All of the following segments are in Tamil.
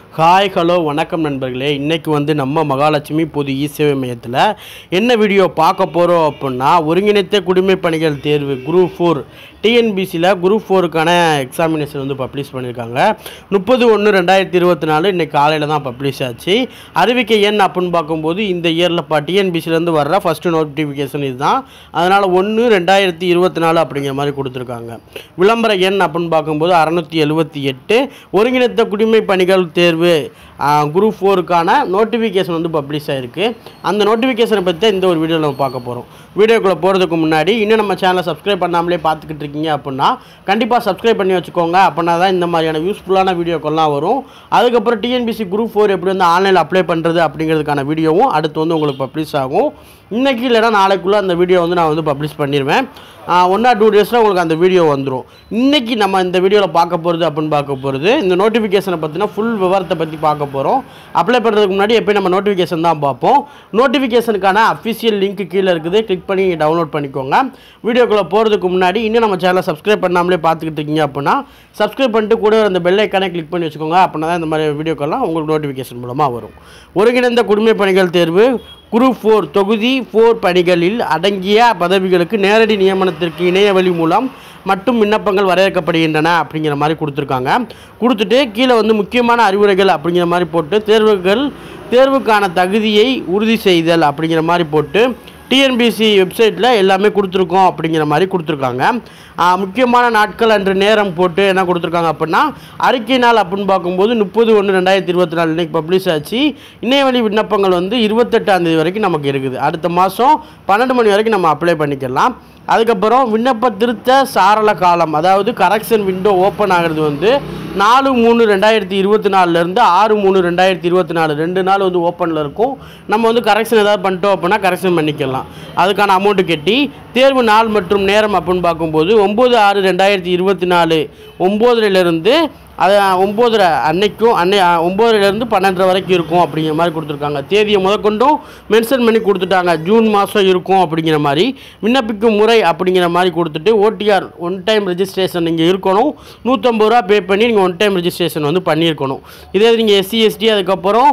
ஹாய் ஹலோ வணக்கம் நண்பர்களே இன்றைக்கி வந்து நம்ம மகாலட்சுமி பொது இ சேவை மையத்தில் என்ன வீடியோ பார்க்க போகிறோம் அப்படின்னா ஒருங்கிணைத்த குடிமை பணிகள் தேர்வு குரூப் ஃபோர் டிஎன்பிசியில் குரூப் ஃபோருக்கான எக்ஸாமினேஷன் வந்து பப்ளிஷ் பண்ணியிருக்காங்க முப்பது ஒன்று ரெண்டாயிரத்தி இருபத்தி நாலு இன்றைக்கி காலையில் தான் பப்ளிஷ் ஆச்சு அறிவிக்கை எண் அப்படின்னு பார்க்கும்போது இந்த இயரில் இப்போ டிஎன்பிசிலேருந்து வர்ற ஃபஸ்ட்டு நோட்டிஃபிகேஷன் இதுதான் அதனால் ஒன்று ரெண்டாயிரத்தி இருபத்தி நாலு அப்படிங்கிற மாதிரி கொடுத்துருக்காங்க விளம்பர எண் அப்படின்னு பார்க்கும்போது அறநூற்றி எழுபத்தி எட்டு ஒருங்கிணைத்த குடிமை பணிகள் தேர்வு குரூப் ஃபோருக்கான நோட்டிஃபிகேஷன் வந்து பப்ளிஷ் ஆகிருக்கு அந்த நோட்டிஃபிகேஷனை பற்றி தான் இந்த ஒரு வீடியோவில் நம்ம பார்க்க போகிறோம் வீடியோக்குள்ளே போகிறதுக்கு முன்னாடி இன்னும் நம்ம சேனலை சப்ஸ்கிரைப் பண்ணாமலே பார்த்துக்கிட்டு இருக்கீங்க அப்படின்னா கண்டிப்பாக சப்ஸ்கிரைப் பண்ணி வச்சுக்கோங்க அப்படின்னா தான் இந்த மாதிரியான யூஸ்ஃபுல்லான வீடியோக்கள்லாம் வரும் அதுக்கப்புறம் டிஎன்பிசி குரூப் ஃபோர் எப்படி வந்து ஆன்லைனில் அப்ளை பண்ணுறது அப்படிங்கிறதுக்கான வீடியோவும் அடுத்து வந்து உங்களுக்கு பப்ளிஷ் ஆகும் இன்றைக்கி இல்லைனா நாளைக்குள்ளே அந்த வீடியோ வந்து நான் வந்து பப்ளிஷ் பண்ணிடுவேன் ஒன் ஆர் டூ டேஸில் உங்களுக்கு அந்த வீடியோ வந்துடும் இன்றைக்கி நம்ம இந்த வீடியோவில் பார்க்க போகிறது அப்படின்னு பார்க்க போகிறது இந்த நோட்டிஃபிகேஷனை பற்றின ஃபுல் விவரத்தை பற்றி பார்க்க போகிறோம் அப்ளை பண்ணுறதுக்கு முன்னாடி எப்போயும் நம்ம நோட்டிஃபிகேஷன் தான் பார்ப்போம் நோட்டிஃபிகேஷனுக்கான அஃபிஷியல் லிங்க் கீழே இருக்குது கிளிக் பண்ணி டவுன்லோட் பண்ணிக்கோங்க வீடியோக்குள்ளே போகிறதுக்கு முன்னாடி இன்னும் நம்ம சேனலை சப்ஸ்கிரைப் பண்ணாமலே பார்த்துக்கிட்டு இருக்கீங்க அப்படின்னா சப்ஸ்கிரைப் பண்ணிட்டு கூட அந்த பெல் ஐக்கானே கிளிக் பண்ணி வச்சுக்கோங்க அப்படின்னா தான் இந்த மாதிரி வீடியோக்கெல்லாம் உங்களுக்கு நோட்டிஃபிகேஷன் மூலமாக வரும் ஒருங்கிணைந்த குடிமை பணிகள் தேர்வு குரூப் ஃபோர் தொகுதி ஃபோர் பணிகளில் அடங்கிய பதவிகளுக்கு நேரடி நியமனத்திற்கு இணையவழி மூலம் மட்டும் விண்ணப்பங்கள் வரையறுக்கப்படுகின்றன அப்படிங்கிற மாதிரி கொடுத்துருக்காங்க கொடுத்துட்டு கீழே வந்து முக்கியமான அறிவுரைகள் அப்படிங்கிற மாதிரி போட்டு தேர்வுகள் தேர்வுக்கான தகுதியை உறுதி செய்தல் அப்படிங்கிற மாதிரி போட்டு டிஎன்பிசி வெப்சைட்டில் எல்லாமே கொடுத்துருக்கோம் அப்படிங்கிற மாதிரி கொடுத்துருக்காங்க முக்கியமான நாட்கள் அன்று நேரம் போட்டு என்ன கொடுத்துருக்காங்க அப்படின்னா அறிக்கை நாள் அப்படின்னு பார்க்கும்போது முப்பது ஒன்று ரெண்டாயிரத்தி இருபத்தி நாலு இன்றைக்கி பப்ளிஷ் ஆச்சு இணையவழி விண்ணப்பங்கள் வந்து இருபத்தெட்டாம் தேதி வரைக்கும் நமக்கு இருக்குது அடுத்த மாதம் பன்னெண்டு மணி வரைக்கும் நம்ம அப்ளை பண்ணிக்கலாம் அதுக்கப்புறம் விண்ணப்ப திருத்த சாரல காலம் அதாவது கரெக்ஷன் விண்டோ ஓப்பன் ஆகிறது வந்து நாலு மூணு ரெண்டாயிரத்தி இருபத்தி நாலுலேருந்து ஆறு மூணு ரெண்டாயிரத்தி இருபத்தி நாலு ரெண்டு நாள் வந்து ஓப்பனில் இருக்கும் நம்ம வந்து கரெக்ஷன் ஏதாவது பண்ணிட்டோம் அப்படின்னா கரெக்ஷன் பண்ணிக்கலாம் அதுக்கான அமௌண்ட்டு கட்டி தேர்வு நாள் மற்றும் நேரம் அப்படின்னு பார்க்கும்போது ஒம்பது ஆறு ரெண்டாயிரத்தி இருபத்தி நாலு ஒம்போதுலேருந்து அது ஒம்போதரை அன்னைக்கும் அன்னை ஒம்போதுலேருந்து பன்னெண்டரை வரைக்கும் இருக்கும் அப்படிங்கிற மாதிரி கொடுத்துருக்காங்க தேதியை முதற்கொண்டும் மென்ஷன் பண்ணி கொடுத்துட்டாங்க ஜூன் மாதம் இருக்கும் அப்படிங்கிற மாதிரி விண்ணப்பிக்கும் முறை அப்படிங்கிற மாதிரி கொடுத்துட்டு ஓடிஆர் ஒன் டைம் ரெஜிஸ்ட்ரேஷன் நீங்கள் இருக்கணும் நூற்றம்பது ரூபா பே பண்ணி நீங்கள் ஒன் டைம் ரெஜிஸ்ட்ரேஷன் வந்து பண்ணியிருக்கணும் இதே நீங்கள் எஸ்சி எஸ்டி அதுக்கப்புறம்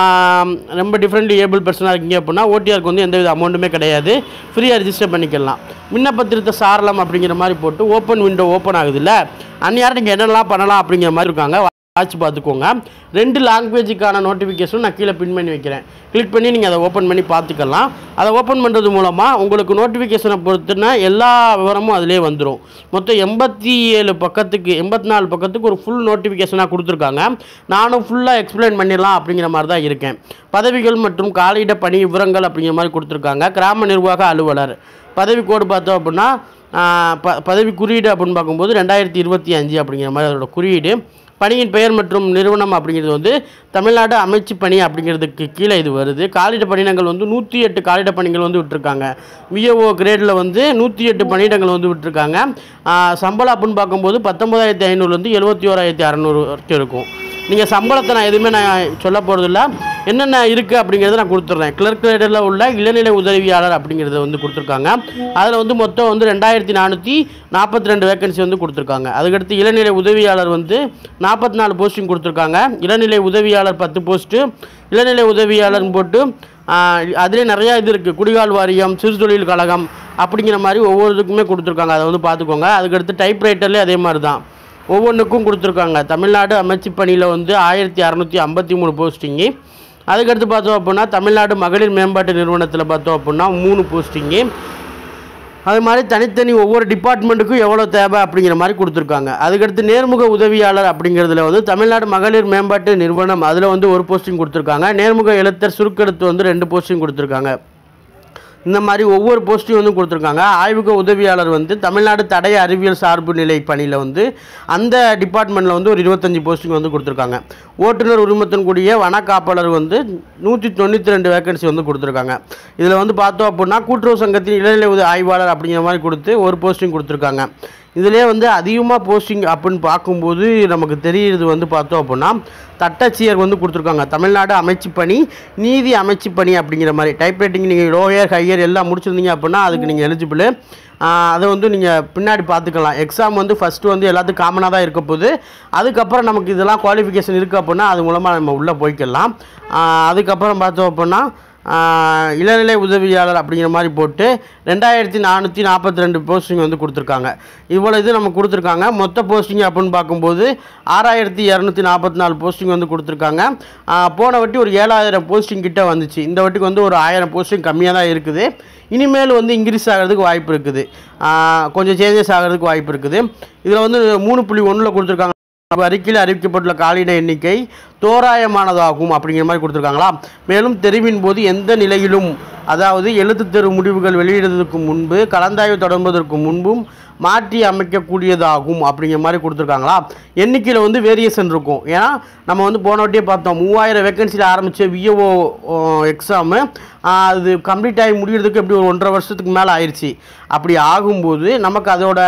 ரொம்ப டிஃப்ரெண்ட் ஏபிள் பர்சனாக இருக்கீங்க அப்படின்னா ஓடிஆருக்கு வந்து எந்தவித அமௌண்ட்டுமே கிடையாது ஃப்ரீயாக ரெஜிஸ்டர் பண்ணிக்கலாம் விண்ணப்ப திருத்த சாரலம் அப்படிங்கிற மாதிரி போட்டு ஓப்பன் விண்டோ ஓப்பன் ஆகுதுல்ல அந்நேரம் நீங்கள் என்னெல்லாம் பண்ணலாம் அப்படிங்கிற மாதிரி இருக்காங்க வாட்ச் பார்த்துக்கோங்க ரெண்டு லாங்குவேஜுக்கான நோட்டிஃபிகேஷன் நான் கீழே பின் பண்ணி வைக்கிறேன் கிளிக் பண்ணி நீங்கள் அதை ஓப்பன் பண்ணி பார்த்துக்கலாம் அதை ஓப்பன் பண்ணுறது மூலமாக உங்களுக்கு நோட்டிஃபிகேஷனை பொறுத்துனா எல்லா விவரமும் அதிலே வந்துடும் மொத்தம் எண்பத்தி ஏழு பக்கத்துக்கு எண்பத்தி நாலு பக்கத்துக்கு ஒரு ஃபுல் நோட்டிஃபிகேஷனாக கொடுத்துருக்காங்க நானும் ஃபுல்லாக எக்ஸ்பிளைன் பண்ணிடலாம் அப்படிங்கிற மாதிரி தான் இருக்கேன் பதவிகள் மற்றும் காலியிட பணி விவரங்கள் அப்படிங்கிற மாதிரி கொடுத்துருக்காங்க கிராம நிர்வாக அலுவலர் பதவி கோடு பார்த்தோம் அப்படின்னா ப பதவி குறியீடு அப்படின்னு பார்க்கும்போது ரெண்டாயிரத்தி இருபத்தி அஞ்சு அப்படிங்கிற மாதிரி அதோட குறியீடு பணியின் பெயர் மற்றும் நிறுவனம் அப்படிங்கிறது வந்து தமிழ்நாடு அமைச்சு பணி அப்படிங்கிறதுக்கு கீழே இது வருது காலிட பணியிடங்கள் வந்து நூற்றி எட்டு காலிட பணிகள் வந்து விட்டுருக்காங்க விஏஓ கிரேடில் வந்து நூற்றி எட்டு பணியிடங்கள் வந்து விட்டுருக்காங்க சம்பளம் அப்படின்னு பார்க்கும்போது பத்தொம்பதாயிரத்தி ஐநூறுலேருந்து எழுபத்தி ஓராயிரத்தி அறநூறு வரைக்கும் இருக்கும் நீங்கள் சம்பளத்தை நான் எதுவுமே நான் சொல்ல போகிறதில்ல என்னென்ன இருக்குது அப்படிங்கிறத நான் கொடுத்துட்றேன் கிளர்க் கிரேடரில் உள்ள இளநிலை உதவியாளர் அப்படிங்கிறத வந்து கொடுத்துருக்காங்க அதில் வந்து மொத்தம் வந்து ரெண்டாயிரத்தி நானூற்றி நாற்பத்தி ரெண்டு வேகன்சி வந்து கொடுத்துருக்காங்க அதுக்கடுத்து இளநிலை உதவியாளர் வந்து நாற்பத்தி நாலு போஸ்டிங் கொடுத்துருக்காங்க இளநிலை உதவியாளர் பத்து போஸ்ட்டு இளநிலை உதவியாளர்னு போட்டு அதிலே நிறையா இது இருக்குது குடிகால் வாரியம் சிறு தொழில் கழகம் அப்படிங்கிற மாதிரி ஒவ்வொரு இதுக்குமே கொடுத்துருக்காங்க அதை வந்து பார்த்துக்கோங்க அதுக்கடுத்து டைப் ரைட்டர்லேயே அதே மாதிரி தான் ஒவ்வொன்றுக்கும் கொடுத்துருக்காங்க தமிழ்நாடு அமைச்சு பணியில் வந்து ஆயிரத்தி அறநூற்றி ஐம்பத்தி மூணு போஸ்டிங்கு அதுக்கடுத்து பார்த்தோம் அப்படின்னா தமிழ்நாடு மகளிர் மேம்பாட்டு நிறுவனத்தில் பார்த்தோம் அப்படின்னா மூணு போஸ்டிங்கு அது மாதிரி தனித்தனி ஒவ்வொரு டிபார்ட்மெண்ட்டுக்கும் எவ்வளோ தேவை அப்படிங்கிற மாதிரி கொடுத்துருக்காங்க அதுக்கடுத்து நேர்முக உதவியாளர் அப்படிங்கிறதுல வந்து தமிழ்நாடு மகளிர் மேம்பாட்டு நிறுவனம் அதில் வந்து ஒரு போஸ்டிங் கொடுத்துருக்காங்க நேர்முக எழுத்தர் சுருக்கெழுத்து வந்து ரெண்டு போஸ்டிங் கொடுத்துருக்காங்க இந்த மாதிரி ஒவ்வொரு போஸ்ட்டையும் வந்து கொடுத்துருக்காங்க ஆய்வுக உதவியாளர் வந்து தமிழ்நாடு தடய அறிவியல் சார்பு நிலை பணியில் வந்து அந்த டிபார்ட்மெண்ட்டில் வந்து ஒரு இருபத்தஞ்சி போஸ்டிங் வந்து கொடுத்துருக்காங்க ஓட்டுநர் உரிமத்தின் கூடிய வனக்காப்பாளர் வந்து நூற்றி தொண்ணூற்றி ரெண்டு வேகன்சி வந்து கொடுத்துருக்காங்க இதில் வந்து பார்த்தோம் அப்படின்னா கூட்டுறவு சங்கத்தின் இளநிலை உதவி ஆய்வாளர் அப்படிங்கிற மாதிரி கொடுத்து ஒரு போஸ்டிங் கொடுத்துருக்காங்க இதிலே வந்து அதிகமாக போஸ்டிங் அப்படின்னு பார்க்கும்போது நமக்கு தெரியுறது வந்து பார்த்தோம் அப்படின்னா தட்டச்சியர் வந்து கொடுத்துருக்காங்க தமிழ்நாடு அமைச்சு பணி நீதி அமைச்சு பணி அப்படிங்கிற மாதிரி டைப்ரைட்டிங் நீங்கள் லோயர் ஹையர் எல்லாம் முடிச்சிருந்தீங்க அப்படின்னா அதுக்கு நீங்கள் எலிஜிபிள் அதை வந்து நீங்கள் பின்னாடி பார்த்துக்கலாம் எக்ஸாம் வந்து ஃபஸ்ட்டு வந்து எல்லாத்துக்கும் காமனாக தான் இருக்க போகுது அதுக்கப்புறம் நமக்கு இதெல்லாம் குவாலிஃபிகேஷன் இருக்குது அப்படின்னா அது மூலமாக நம்ம உள்ளே போய்க்கலாம் ஆஹ் அதுக்கப்புறம் பார்த்தோம் அப்படின்னா ஆஹ் இளநிலை உதவியாளர் அப்படிங்கிற மாதிரி போட்டு ரெண்டாயிரத்தி நானூற்றி நாற்பத்தி ரெண்டு போஸ்டிங் வந்து கொடுத்துருக்காங்க இவ்வளோ இது நம்ம கொடுத்துருக்காங்க மொத்த போஸ்டிங் அப்படின்னு பார்க்கும்போது ஆறாயிரத்தி இரநூத்தி நாற்பத்தி நாலு போஸ்டிங் வந்து கொடுத்துருக்காங்க ஆஹ் போன வாட்டி ஒரு ஏழாயிரம் போஸ்டிங் கிட்ட வந்துச்சு இந்த வாட்டிக்கு வந்து ஒரு ஆயிரம் போஸ்டிங் கம்மியாக தான் இருக்குது இனிமேல் வந்து இன்க்ரீஸ் ஆகிறதுக்கு வாய்ப்பு இருக்குது ஆஹ் கொஞ்சம் சேஞ்சஸ் ஆகிறதுக்கு வாய்ப்பு இருக்குது இதில் வந்து மூணு புள்ளி ஒன்றில் கொடுத்துருக்காங்க அறிக்கையில் அறிவிக்கப்பட்டுள்ள காலியிட எண்ணிக்கை தோராயமானதாகும் அப்படிங்கிற மாதிரி கொடுத்துருக்காங்களா மேலும் தெரிவின் போது எந்த நிலையிலும் அதாவது எழுத்துத் தேர்வு முடிவுகள் வெளியிடுவதற்கு முன்பு கலந்தாய்வு தொடங்குவதற்கு முன்பும் மாற்றி அமைக்கக்கூடியதாகும் அப்படிங்கிற மாதிரி கொடுத்துருக்காங்களா எண்ணிக்கையில் வந்து வேரியேஷன் இருக்கும் ஏன்னா நம்ம வந்து போன வாட்டியே பார்த்தோம் மூவாயிரம் வேகன்சியில் ஆரம்பித்த விஏஓ எக்ஸாமு அது கம்ப்ளீட் ஆகி முடியறதுக்கு எப்படி ஒரு ஒன்றரை வருஷத்துக்கு மேலே ஆயிடுச்சு அப்படி ஆகும்போது நமக்கு அதோட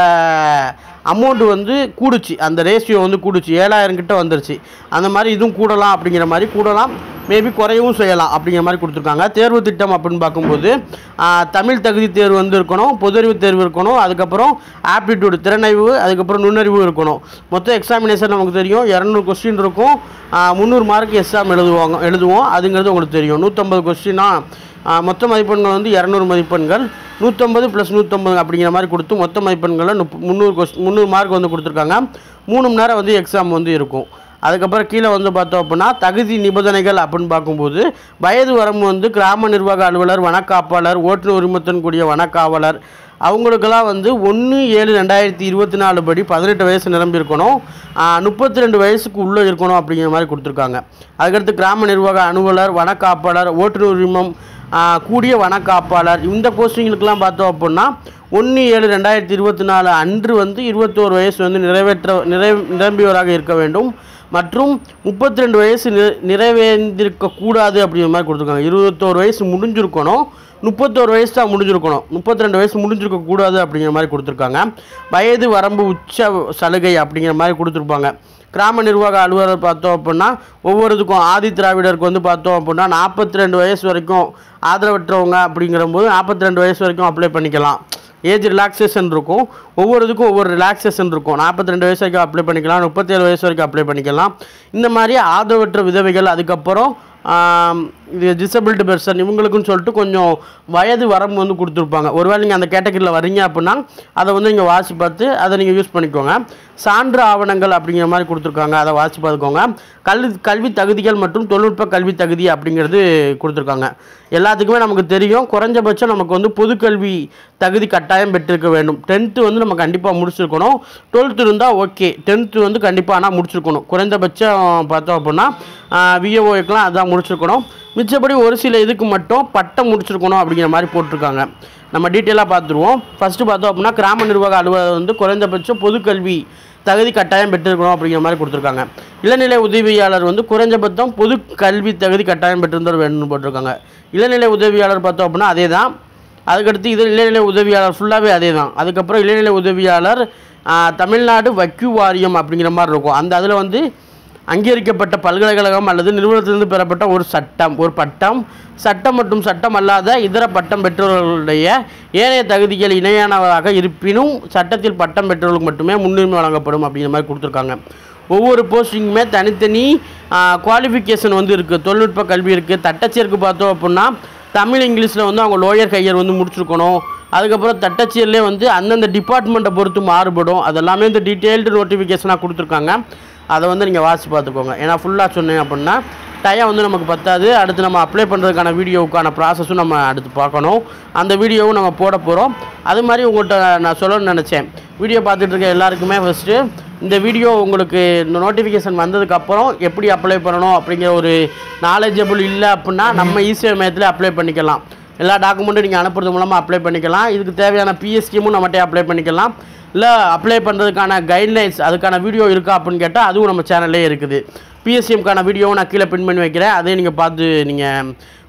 அமௌண்ட் வந்து கூடுச்சு அந்த ரேஷியோ வந்து கூடுச்சு ஏழாயிரம் கிட்ட வந்துருச்சு அந்த மாதிரி இதுவும் கூடலாம் அப்படிங்கிற மாதிரி கூடலாம் மேபி குறையவும் செய்யலாம் அப்படிங்கிற மாதிரி கொடுத்துருக்காங்க தேர்வு திட்டம் அப்படின்னு பார்க்கும்போது ஆ, தமிழ் தகுதி தேர்வு வந்து இருக்கணும் பொதறிவு தேர்வு இருக்கணும் அதுக்கப்புறம் ஆப்டிடியூடு திறனறிவு அதுக்கப்புறம் நுண்ணறிவு இருக்கணும் மொத்தம் எக்ஸாமினேஷன் நமக்கு தெரியும் இரநூறு கொஸ்டின் இருக்கும் முந்நூறு மார்க் எக்ஸாம் எழுதுவாங்க எழுதுவோம் அதுங்கிறது உங்களுக்கு தெரியும் நூற்றம்பது கொஸ்டினா மொத்த மதிப்பெண்கள் வந்து இரநூறு மதிப்பெண்கள் நூற்றம்பது ப்ளஸ் நூற்றம்பது அப்படிங்கிற மாதிரி கொடுத்து மொத்த மதிப்பெண்களை முப் முந்நூறு கொஸ்ட் முந்நூறு மார்க் வந்து கொடுத்துருக்காங்க மூணு மணி நேரம் வந்து எக்ஸாம் வந்து இருக்கும் அதுக்கப்புறம் கீழே வந்து பார்த்தோம் அப்படின்னா தகுதி நிபந்தனைகள் அப்படின்னு பார்க்கும்போது வயது வரம்பு வந்து கிராம நிர்வாக அலுவலர் வனக்காப்பாளர் ஓட்டுநர் உரிமத்துடன் கூடிய வனக்காவலர் அவங்களுக்கெல்லாம் வந்து ஒன்று ஏழு ரெண்டாயிரத்தி இருபத்தி நாலு படி பதினெட்டு வயசு நிரம்பி இருக்கணும் முப்பத்தி ரெண்டு வயசுக்கு உள்ளே இருக்கணும் அப்படிங்கிற மாதிரி கொடுத்துருக்காங்க அதுக்கடுத்து கிராம நிர்வாக அலுவலர் வனக்காப்பாளர் ஓட்டுநர் உரிமம் ஆ, கூடிய வனக்காப்பாளர் இந்த போஸ்டிங்களுக்கெல்லாம் பார்த்தோம் அப்படின்னா ஒன்று ஏழு ரெண்டாயிரத்தி இருபத்தி நாலு அன்று வந்து இருபத்தோரு வயசு வந்து நிறைவேற்ற நிறை நிரம்பியவராக இருக்க வேண்டும் மற்றும் முப்பத்தி ரெண்டு வயசு நி நிறைவேந்திருக்க கூடாது அப்படிங்கிற மாதிரி கொடுத்துருக்காங்க இருபத்தோரு வயசு முடிஞ்சிருக்கணும் முப்பத்தோரு வயசு தான் முடிஞ்சிருக்கணும் முப்பத்தி ரெண்டு வயசு முடிஞ்சிருக்க கூடாது அப்படிங்கிற மாதிரி கொடுத்துருக்காங்க வயது வரம்பு உச்ச சலுகை அப்படிங்கிற மாதிரி கொடுத்துருப்பாங்க கிராம நிர்வாக அலுவலர் பார்த்தோம் அப்படின்னா ஒவ்வொருத்துக்கும் ஆதி திராவிடருக்கு வந்து பார்த்தோம் அப்படின்னா நாற்பத்தி ரெண்டு வயசு வரைக்கும் ஆதரவற்றவங்க அப்படிங்கிறபோது நாற்பத்தி ரெண்டு வயசு வரைக்கும் அப்ளை பண்ணிக்கலாம் ஏஜ் ரிலாக்ஸேஷன் இருக்கும் ஒவ்வொரு இதுக்கும் ஒவ்வொரு ரிலாக்ஸேஷன் இருக்கும் நாற்பத்தி ரெண்டு வயசு வரைக்கும் அப்ளை பண்ணிக்கலாம் முப்பத்தேழு வயசு வரைக்கும் அப்ளை பண்ணிக்கலாம் இந்த மாதிரி ஆதரவற்ற விதவைகள் அதுக்கப்புறம் ஆம், இது டிசபிலிட்டி பெர்சன் இவங்களுக்குன்னு சொல்லிட்டு கொஞ்சம் வயது வரம்பு வந்து கொடுத்துருப்பாங்க ஒருவேளை நீங்கள் அந்த கேட்டகரியில் வரீங்க அப்படின்னா அதை வந்து நீங்கள் வாசி பார்த்து அதை நீங்கள் யூஸ் பண்ணிக்கோங்க சான்று ஆவணங்கள் அப்படிங்கிற மாதிரி கொடுத்துருக்காங்க அதை வாசி பார்த்துக்கோங்க கல்வி கல்வி தகுதிகள் மற்றும் தொழில்நுட்ப கல்வி தகுதி அப்படிங்கிறது கொடுத்துருக்காங்க எல்லாத்துக்குமே நமக்கு தெரியும் குறைஞ்சபட்சம் நமக்கு வந்து பொதுக்கல்வி தகுதி கட்டாயம் பெற்றிருக்க வேண்டும் டென்த்து வந்து நம்ம கண்டிப்பாக முடிச்சிருக்கணும் டுவெல்த்து இருந்தால் ஓகே டென்த்து வந்து கண்டிப்பாக ஆனால் முடிச்சிருக்கணும் குறைந்தபட்சம் பார்த்தோம் அப்படின்னா விஏஓக்கெலாம் அதான் முடிச்சிருக்கணும் மிச்சப்படி ஒரு சில இதுக்கு மட்டும் பட்டம் முடிச்சிருக்கணும் அப்படிங்கிற மாதிரி போட்டிருக்காங்க நம்ம டீட்டெயிலாக பார்த்துருவோம் ஃபஸ்ட்டு பார்த்தோம் அப்படின்னா கிராம நிர்வாக அலுவலர் வந்து குறைந்தபட்சம் பொதுக்கல்வி தகுதி கட்டாயம் பெற்றிருக்கணும் அப்படிங்கிற மாதிரி கொடுத்துருக்காங்க இளநிலை உதவியாளர் வந்து குறைஞ்சபட்சம் பொது கல்வி தகுதி கட்டாயம் பெற்றிருந்தால் வேணும்னு போட்டிருக்காங்க இளநிலை உதவியாளர் பார்த்தோம் அப்படின்னா அதே தான் அதுக்கடுத்து இது இளநிலை உதவியாளர் ஃபுல்லாகவே அதே தான் அதுக்கப்புறம் இளநிலை உதவியாளர் ஆ, தமிழ்நாடு வக்யூ வாரியம் அப்படிங்கிற மாதிரி இருக்கும் அந்த அதில் வந்து அங்கீகரிக்கப்பட்ட பல்கலைக்கழகம் அல்லது நிறுவனத்திலிருந்து பெறப்பட்ட ஒரு சட்டம் ஒரு பட்டம் சட்டம் மற்றும் சட்டம் அல்லாத இதர பட்டம் பெற்றவர்களுடைய ஏனைய தகுதிகள் இணையானவராக இருப்பினும் சட்டத்தில் பட்டம் பெற்றவர்களுக்கு மட்டுமே முன்னுரிமை வழங்கப்படும் அப்படிங்கிற மாதிரி கொடுத்துருக்காங்க ஒவ்வொரு போஸ்டிங்குமே தனித்தனி குவாலிஃபிகேஷன் வந்து இருக்குது தொழில்நுட்ப கல்வி இருக்குது தட்டச்சேருக்கு பார்த்தோம் அப்படின்னா தமிழ் இங்கிலீஷில் வந்து அவங்க லோயர் ஹையர் வந்து முடிச்சிருக்கணும் அதுக்கப்புறம் தட்டச்சியர்லேயே வந்து அந்தந்த டிபார்ட்மெண்ட்டை பொறுத்து மாறுபடும் அதெல்லாமே இந்த டீட்டெயில்டு நோட்டிஃபிகேஷனாக கொடுத்துருக்காங்க அதை வந்து நீங்கள் வாசித்து பார்த்துக்கோங்க ஏன்னா ஃபுல்லாக சொன்னேன் அப்படின்னா டைம் வந்து நமக்கு பத்தாது அடுத்து நம்ம அப்ளை பண்ணுறதுக்கான வீடியோவுக்கான ப்ராசஸும் நம்ம அடுத்து பார்க்கணும் அந்த வீடியோவும் நம்ம போட போகிறோம் அது மாதிரி உங்கள்கிட்ட நான் சொல்லணும்னு நினச்சேன் வீடியோ பார்த்துட்டு இருக்க எல்லாருக்குமே ஃபஸ்ட்டு இந்த வீடியோ உங்களுக்கு நோட்டிஃபிகேஷன் வந்ததுக்கப்புறம் எப்படி அப்ளை பண்ணணும் அப்படிங்கிற ஒரு நாலேஜபிள் இல்லை அப்படின்னா நம்ம ஈஸியாக மையத்தில் அப்ளை பண்ணிக்கலாம் எல்லா டாக்குமெண்ட்டும் நீங்கள் அனுப்புறது மூலமாக அப்ளை பண்ணிக்கலாம் இதுக்கு தேவையான பிஎஸ்கியும் நம்மகிட்ட அப்ளை பண்ணிக்கலாம் இல்லை அப்ளை பண்ணுறதுக்கான கைட்லைன்ஸ் அதுக்கான வீடியோ இருக்கா அப்படின்னு கேட்டால் அதுவும் நம்ம சேனல்லே இருக்குது பிஎஸ்சிஎம்க்கான வீடியோவும் நான் கீழே பின் பண்ணி வைக்கிறேன் அதையும் நீங்கள் பார்த்து நீங்கள்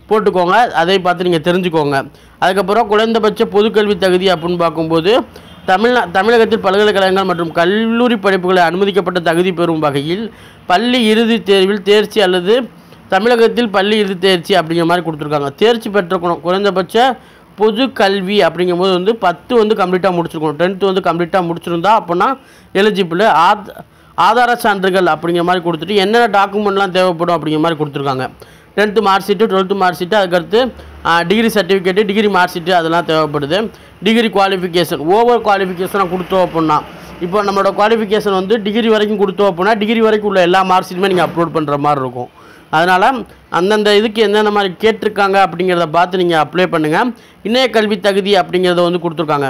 போட்டுக்கோங்க அதை பார்த்து நீங்கள் தெரிஞ்சுக்கோங்க அதுக்கப்புறம் குறைந்தபட்ச பொதுக்கல்வி தகுதி அப்படின்னு பார்க்கும்போது தமிழ்நா தமிழகத்தில் பல்கலைக்கழகங்கள் மற்றும் கல்லூரி படிப்புகளை அனுமதிக்கப்பட்ட தகுதி பெறும் வகையில் பள்ளி இறுதித் தேர்வில் தேர்ச்சி அல்லது தமிழகத்தில் பள்ளி இறுதி தேர்ச்சி அப்படிங்கிற மாதிரி கொடுத்துருக்காங்க தேர்ச்சி பெற்றக்கணும் குறைந்தபட்ச பொது கல்வி அப்படிங்கும்போது வந்து பத்து வந்து கம்ப்ளீட்டாக முடிச்சிருக்கணும் டென்த்து வந்து கம்ப்ளீட்டாக முடிச்சிருந்தா அப்படின்னா எலிஜிபிள் ஆத் ஆதார சான்றுகள் அப்படிங்கிற மாதிரி கொடுத்துட்டு என்னென்ன டாக்குமெண்ட்லாம் தேவைப்படும் அப்படிங்கிற மாதிரி கொடுத்துருக்காங்க tenth mark sheet twelfth mark sheet அதுக்கடுத்து degree certificate degree mark sheet அதெல்லாம் தேவைப்படுது டிகிரி குவாலிஃபிகேஷன் ஓவர் குவாலிஃபிகேஷனாக கொடுத்தோம் அப்படின்னா இப்போ நம்மளோட குவாலிஃபிகேஷன் வந்து டிகிரி வரைக்கும் கொடுத்தோம் அப்படின்னா டிகிரி வரைக்கும் உள்ள எல்லா மார்க் ஷீட்டுமே நீங்கள் அப்லோட் பண்ணுற மாதிரி இருக்கும் அதனால் அந்தந்த இதுக்கு எந்தெந்த மாதிரி கேட்டிருக்காங்க அப்படிங்கிறத பார்த்து நீங்கள் அப்ளை பண்ணுங்கள் இணைய கல்வி தகுதி அப்படிங்கிறத வந்து கொடுத்துருக்காங்க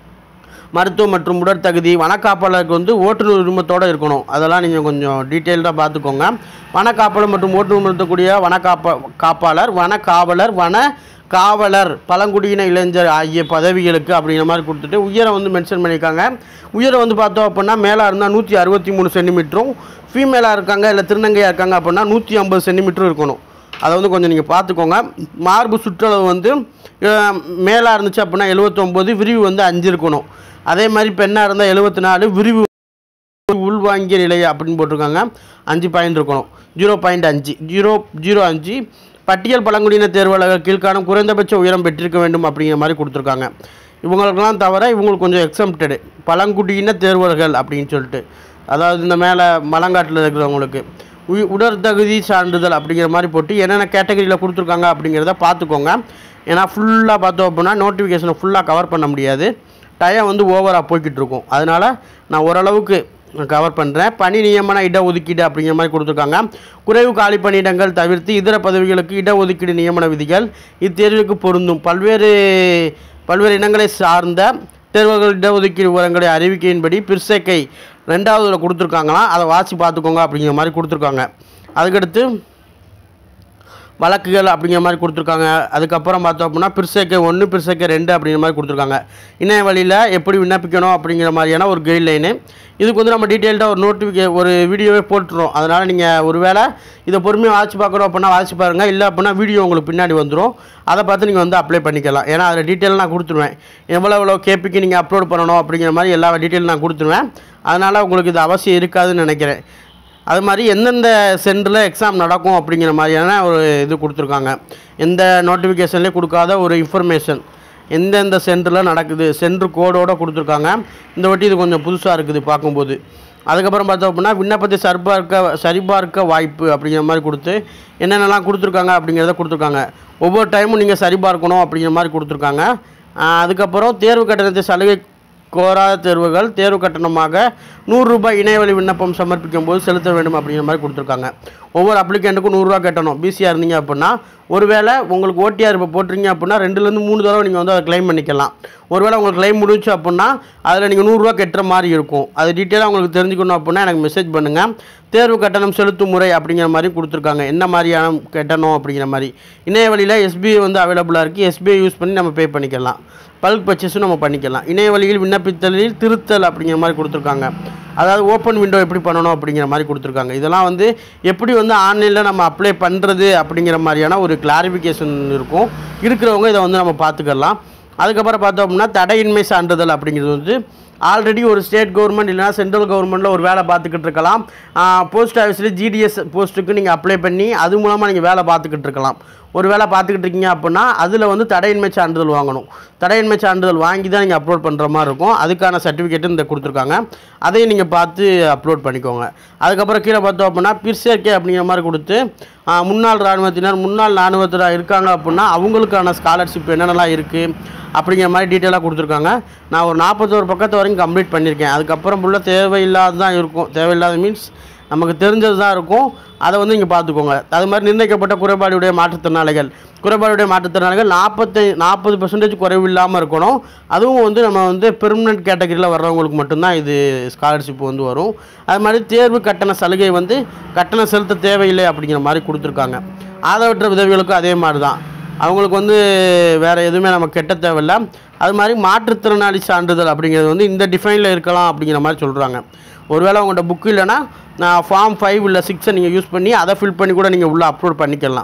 மருத்துவம் மற்றும் உடற்தகுதி வனக்காப்பாளருக்கு வந்து ஓட்டுநர் உரிமத்தோடு இருக்கணும் அதெல்லாம் நீங்கள் கொஞ்சம் டீட்டெயில்டாக பார்த்துக்கோங்க வனக்காப்பாளர் மற்றும் ஓட்டுநர் உரிமத்தக்கூடிய வனக்காப்ப காப்பாளர் வனக்காவலர் வன காவலர் பழங்குடியின இளைஞர் ஆகிய பதவிகளுக்கு அப்படிங்கிற மாதிரி கொடுத்துட்டு உயரம் வந்து மென்ஷன் பண்ணியிருக்காங்க உயரம் வந்து பார்த்தோம் அப்படின்னா மேலாக இருந்தால் நூற்றி அறுபத்தி மூணு சென்டிமீட்டரும் ஃபீமேலாக இருக்காங்க இல்லை திருநங்கையாக இருக்காங்க அப்படின்னா நூற்றி ஐம்பது சென்டிமீட்டரும் இருக்கணும் அதை வந்து கொஞ்சம் நீங்கள் பார்த்துக்கோங்க மார்பு சுற்றளவு வந்து மேலாக இருந்துச்சு அப்படின்னா எழுபத்தொம்போது விரிவு வந்து அஞ்சு இருக்கணும் அதே மாதிரி பெண்ணாக இருந்தால் எழுபத்தி நாலு விரிவு உள்வாங்கிய நிலை அப்படின்னு போட்டிருக்காங்க அஞ்சு பாயிண்ட் இருக்கணும் ஜீரோ பாயிண்ட் அஞ்சு ஜீரோ ஜீரோ அஞ்சு பட்டியல் பழங்குடியின தேர்வாளர்கள் கீழ்காணும் குறைந்தபட்ச உயரம் பெற்றிருக்க வேண்டும் அப்படிங்கிற மாதிரி கொடுத்துருக்காங்க இவங்களுக்கெல்லாம் தவிர இவங்களுக்கு கொஞ்சம் எக்ஸம்ப்டடு பழங்குடியின தேர்வர்கள் அப்படின்னு சொல்லிட்டு அதாவது இந்த மேலே மலங்காட்டில் இருக்கிறவங்களுக்கு உய் உடற்தகுதி சான்றிதழ் அப்படிங்கிற மாதிரி போட்டு என்னென்ன கேட்டகரியில் கொடுத்துருக்காங்க அப்படிங்கிறத பார்த்துக்கோங்க ஏன்னா ஃபுல்லாக பார்த்தோம் அப்படின்னா நோட்டிஃபிகேஷனை ஃபுல்லாக கவர் பண்ண முடியாது டயம் வந்து ஓவராக போய்கிட்டு இருக்கும் அதனால் நான் ஓரளவுக்கு கவர் பண்ணுறேன் பணி நியமன இடஒதுக்கீடு அப்படிங்கிற மாதிரி கொடுத்துருக்காங்க குறைவு காலி பணியிடங்கள் தவிர்த்து இதர பதவிகளுக்கு இடஒதுக்கீடு நியமன விதிகள் இத்தேர்வுக்கு பொருந்தும் பல்வேறு பல்வேறு இனங்களை சார்ந்த தேர்வுகள் இடஒதுக்கீடு விவரங்களை அறிவிக்கையின்படி பிற்சேக்கை ரெண்டாவதுல கொடுத்துருக்காங்களாம் அதை வாசி பார்த்துக்கோங்க அப்படிங்கிற மாதிரி கொடுத்துருக்காங்க அதுக்கடுத்து வழக்குகள் அப்படிங்கிற மாதிரி கொடுத்துருக்காங்க அதுக்கப்புறம் பார்த்தோம் அப்படின்னா பிற்சேக்கை ஒன்று பிற்சேக்கை ரெண்டு அப்படிங்கிற மாதிரி கொடுத்துருக்காங்க இணைய வழியில் எப்படி விண்ணப்பிக்கணும் அப்படிங்கிற மாதிரியான ஒரு கைட்லைனு இதுக்கு வந்து நம்ம டீட்டெயில்டாக ஒரு நோட்டிஃபிகே ஒரு வீடியோவே போட்டுருவோம் அதனால் நீங்கள் ஒரு வேளை இதை பொறுமையாக வாட்சி பார்க்குறோம் அப்படின்னா வாட்சி பாருங்கள் இல்லை அப்படின்னா வீடியோ உங்களுக்கு பின்னாடி வந்துடும் அதை பார்த்து நீங்கள் வந்து அப்ளை பண்ணிக்கலாம் ஏன்னா அதில் டீட்டெயில் நான் கொடுத்துருவேன் எவ்வளோ எவ்வளோ கேபிக்கு நீங்கள் அப்லோட் பண்ணணும் அப்படிங்கிற மாதிரி எல்லா டீட்டெயில் நான் கொடுத்துருவேன் அதனால் உங்களுக்கு இது அவசியம் இருக்காதுன்னு நினைக்கிறேன் அது மாதிரி எந்தெந்த சென்டரில் எக்ஸாம் நடக்கும் அப்படிங்கிற மாதிரியான ஒரு இது கொடுத்துருக்காங்க எந்த நோட்டிஃபிகேஷன்லேயும் கொடுக்காத ஒரு இன்ஃபர்மேஷன் எந்தெந்த சென்டரில் நடக்குது சென்டர் கோடோட கொடுத்துருக்காங்க இந்த வாட்டி இது கொஞ்சம் புதுசாக இருக்குது பார்க்கும்போது அதுக்கப்புறம் பார்த்தோம் அப்படின்னா விண்ணப்பத்தை சரிபார்க்க சரிபார்க்க வாய்ப்பு அப்படிங்கிற மாதிரி கொடுத்து என்னென்னலாம் கொடுத்துருக்காங்க அப்படிங்கிறத கொடுத்துருக்காங்க ஒவ்வொரு டைமும் நீங்கள் சரிபார்க்கணும் அப்படிங்கிற மாதிரி கொடுத்துருக்காங்க ஆஹ் அதுக்கப்புறம் தேர்வு கட்டணத்தை சலுகை கோராத தேர்வுகள் தேர்வு கட்டணமாக நூறு ரூபாய் இணையவழி விண்ணப்பம் சமர்ப்பிக்கும் போது செலுத்த வேண்டும் அப்படிங்கிற மாதிரி கொடுத்துருக்காங்க ஒவ்வொரு அப்ளிகண்ட்டுக்கும் நூறுரூவா கட்டணும் பிசிஆர் இருந்தீங்க அப்படின்னா ஒருவேளை உங்களுக்கு ஓடிஆர் இப்போ போட்டிருங்க அப்படின்னா ரெண்டுலேருந்து மூணு தடவை நீங்கள் வந்து அதை க்ளைம் பண்ணிக்கலாம் ஒருவேளை உங்களுக்கு க்ளைம் முடிஞ்சு அப்படின்னா அதில் நீங்கள் நூறுரூவா கட்டுற மாதிரி இருக்கும் அது டீட்டெயிலாக உங்களுக்கு தெரிஞ்சுக்கணும் அப்படின்னா எனக்கு மெசேஜ் பண்ணுங்கள் தேர்வு கட்டணம் செலுத்தும் முறை அப்படிங்கிற மாதிரி கொடுத்துருக்காங்க என்ன மாதிரியான கட்டணம் அப்படிங்கிற மாதிரி இணைய வழியில் எஸ்பிஐ வந்து அவைலபிளாக இருக்குது எஸ்பிஐ யூஸ் பண்ணி நம்ம பே பண்ணிக்கலாம் பல்க் பர்ச்சேஸும் நம்ம பண்ணிக்கலாம் இணைய வழியில் விண்ணப்பித்தலில் திருத்தல் அப்படிங்கிற மாதிரி கொடுத்துருக்காங்க அதாவது ஓப்பன் விண்டோ எப்படி பண்ணணும் அப்படிங்கிற மாதிரி கொடுத்துருக்காங்க இதெல்லாம் வந்து எப்படி வந்து ஆன்லைனில் நம்ம அப்ளை பண்ணுறது அப்படிங்கிற மாதிரியான ஒரு கிளாரிஃபிகேஷன் இருக்கும் இருக்கிறவங்க இதை வந்து நம்ம பார்த்துக்கலாம் அதுக்கப்புறம் பார்த்தோம் அப்படின்னா தடையின்மை சான்றிதழ் அப்படிங்கிறது வந்து ஆல்ரெடி ஒரு ஸ்டேட் கவர்மெண்ட் இல்லைனா சென்ட்ரல் கவர்மெண்ட்டில் ஒரு வேலை பார்த்துக்கிட்டு இருக்கலாம் போஸ்ட் ஆஃபீஸில் ஜிடிஎஸ் போஸ்ட்டுக்கு நீங்கள் அப்ளை பண்ணி அது மூலமாக நீங்கள் வேலை பார்த்துக்கிட்டு இருக்கலாம் ஒரு வேலை பார்த்துக்கிட்டு இருக்கீங்க அப்படின்னா அதில் வந்து தடையின்மை சான்றிதழ் வாங்கணும் தடையின்மை சான்றிதழ் வாங்கி தான் நீங்கள் அப்லோட் பண்ணுற மாதிரி இருக்கும் அதுக்கான சர்டிஃபிகேட்டு இந்த கொடுத்துருக்காங்க அதையும் நீங்கள் பார்த்து அப்லோட் பண்ணிக்கோங்க அதுக்கப்புறம் கீழே பார்த்தோம் அப்படின்னா பிற்சேர்க்கை அப்படிங்கிற மாதிரி கொடுத்து ஆ, முன்னாள் இராணுவத்தினர் முன்னாள் இராணுவத்தினர் இருக்காங்க அப்படின்னா அவங்களுக்கான ஸ்காலர்ஷிப் என்னென்னலாம் இருக்குது அப்படிங்கிற மாதிரி டீட்டெயிலாக கொடுத்துருக்காங்க நான் ஒரு நாற்பத்தோரு பக்கத்து வரைக்கும் கம்ப்ளீட் பண்ணியிருக்கேன் அதுக்கப்புறம் ஃபுல்லாக தேவையில்லாத தான் இருக்கும் தேவையில்லாத மீன்ஸ் நமக்கு தெரிஞ்சது தான் இருக்கும் அதை வந்து இங்கே பார்த்துக்கோங்க அது மாதிரி நிர்ணயிக்கப்பட்ட குறைபாடுடைய மாற்றுத்திறனாளிகள் குறைபாடுடைய மாற்றுத்திறனாளிகள் நாற்பத்தி நாற்பது பர்சன்டேஜ் குறைவு இல்லாமல் இருக்கணும் அதுவும் வந்து நம்ம வந்து பெர்மனன்ட் கேட்டகரியில் வர்றவங்களுக்கு மட்டும்தான் இது ஸ்காலர்ஷிப் வந்து வரும் அது மாதிரி தேர்வு கட்டண சலுகை வந்து கட்டணம் செலுத்த தேவையில்லை அப்படிங்கிற மாதிரி கொடுத்துருக்காங்க ஆதரவற்ற விதவிகளுக்கும் அதே மாதிரி தான் அவங்களுக்கு வந்து வேறு எதுவுமே நம்ம கெட்ட தேவையில்ல அது மாதிரி மாற்றுத்திறனாளி சான்றிதழ் அப்படிங்கிறது வந்து இந்த டிஃபைனில் இருக்கலாம் அப்படிங்கிற மாதிரி சொல்கிறாங்க ஒருவேளை உங்கள்கிட்ட புக்கு இல்லைன்னா நான் ஃபார்ம் ஃபைவ் இல்லை சிக்ஸை நீங்கள் யூஸ் பண்ணி அதை ஃபில் பண்ணி கூட நீங்கள் உள்ளே அப்லோட் பண்ணிக்கலாம்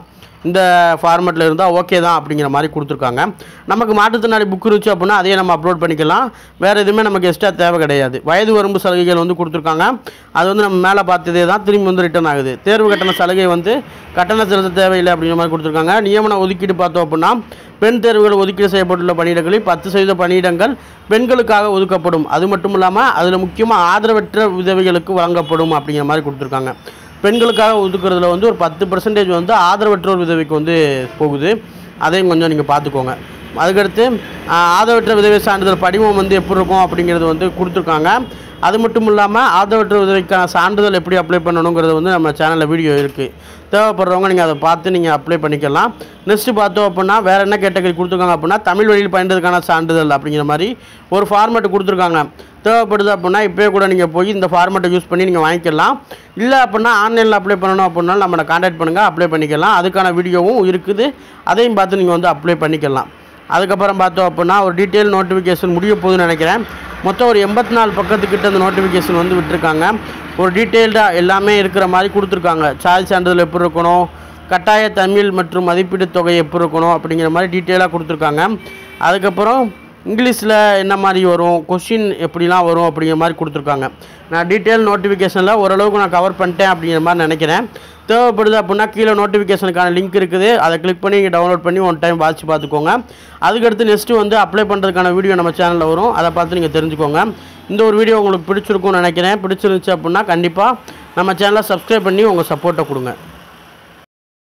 இந்த ஃபார்மேட்டில் இருந்தால் ஓகே தான் அப்படிங்கிற மாதிரி கொடுத்துருக்காங்க நமக்கு மாற்றுத்திறனாளி புக் இருந்துச்சு அப்படின்னா அதையே நம்ம அப்லோட் பண்ணிக்கலாம் வேறு எதுவுமே நமக்கு எக்ஸ்ட்ரா தேவை கிடையாது வயது வரம்பு சலுகைகள் வந்து கொடுத்துருக்காங்க அது வந்து நம்ம மேலே பார்த்ததே தான் திரும்பி வந்து ரிட்டர்ன் ஆகுது தேர்வு கட்டண சலுகை வந்து கட்டண செலுத்த தேவையில்லை அப்படிங்கிற மாதிரி கொடுத்துருக்காங்க நியமன ஒதுக்கீடு பார்த்தோம் அப்படின்னா பெண் தேர்வுகள் ஒதுக்கீடு செய்யப்பட்டுள்ள பணியிடங்களில் பத்து சதவீத பணியிடங்கள் பெண்களுக்காக ஒதுக்கப்படும் அது மட்டும் இல்லாமல் அதில் முக்கியமாக ஆதரவற்ற உதவிகளுக்கு வழங்கப்படும் அப்படிங்கிற மாதிரி கொடுத்துருக்காங்க பெண்களுக்காக ஒதுக்குறதுல வந்து ஒரு பத்து பர்சன்டேஜ் வந்து ஆதரவற்றோர் உதவிக்கு வந்து போகுது அதையும் கொஞ்சம் நீங்கள் பார்த்துக்கோங்க அதுக்கடுத்து ஆஹ், ஆதரவற்ற உதவி சான்றிதழ் படிவம் வந்து எப்படி இருக்கும் அப்படிங்கிறது வந்து கொடுத்துருக்காங்க அது மட்டும் இல்லாமல் ஆதரவற்ற உதவிக்கான சான்றிதழ் எப்படி அப்ளை பண்ணணுங்கிறது வந்து நம்ம சேனலில் வீடியோ இருக்குது தேவைப்படுறவங்க நீங்கள் அதை பார்த்து நீங்கள் அப்ளை பண்ணிக்கலாம் நெக்ஸ்ட்டு பார்த்தோம் அப்படின்னா வேறு என்ன கேட்டகரி கொடுத்துருக்காங்க அப்படின்னா தமிழ் வழியில் பயின்றதுக்கான சான்றிதழ் அப்படிங்கிற மாதிரி ஒரு ஃபார்மேட் கொடுத்துருக்காங்க தேவைப்படுது அப்படின்னா இப்போயே கூட நீங்கள் போய் இந்த ஃபார்மேட்டை யூஸ் பண்ணி நீங்கள் வாங்கிக்கலாம் இல்லை அப்படின்னா ஆன்லைனில் அப்ளை பண்ணணும் அப்படின்னாலும் நம்மளை காண்டாக்ட் பண்ணுங்கள் அப்ளை பண்ணிக்கலாம் அதுக்கான வீடியோவும் இருக்குது அதையும் பார்த்து நீங்கள் வந்து அப்ளை பண்ணிக்கலாம் அதுக்கப்புறம் பார்த்தோம் அப்படின்னா ஒரு டீட்டெயில் நோட்டிஃபிகேஷன் முடிய போகுதுன்னு நினைக்கிறேன் மொத்தம் ஒரு எண்பத்தி நாலு பக்கத்துக்கிட்ட அந்த நோட்டிஃபிகேஷன் வந்து விட்டுருக்காங்க ஒரு டீட்டெயில்டாக எல்லாமே இருக்கிற மாதிரி கொடுத்துருக்காங்க சார்ஜ் சான்றிதழ் எப்படி இருக்கணும் கட்டாய தமிழ் மற்றும் மதிப்பீட்டு தொகை எப்படி இருக்கணும் அப்படிங்கிற மாதிரி டீட்டெயிலாக கொடுத்துருக்காங்க அதுக்கப்புறம் இங்கிலீஷில் என்ன மாதிரி வரும் கொஷின் எப்படிலாம் வரும் அப்படிங்கிற மாதிரி கொடுத்துருக்காங்க நான் டீட்டெயில் நோட்டிஃபிகேஷனில் ஓரளவுக்கு நான் கவர் பண்ணிட்டேன் அப்படிங்கிற மாதிரி நினைக்கிறேன் தேவைப்படுது அப்படின்னா கீழே நோட்டிஃபிகேஷனுக்கான லிங்க் இருக்குது அதை கிளிக் பண்ணி நீங்கள் டவுன்லோட் பண்ணி ஒன் டைம் வாட்ச் பார்த்துக்கோங்க அதுக்கடுத்து நெக்ஸ்ட்டு வந்து அப்ளை பண்ணுறதுக்கான வீடியோ நம்ம சேனலில் வரும் அதை பார்த்து நீங்கள் தெரிஞ்சுக்கோங்க இந்த ஒரு வீடியோ உங்களுக்கு பிடிச்சிருக்கும்னு நினைக்கிறேன் பிடிச்சிருந்துச்சு அப்படின்னா கண்டிப்பாக நம்ம சேனலை சப்ஸ்கிரைப் பண்ணி உங்கள் சப்போர்ட்டை கொடுங்க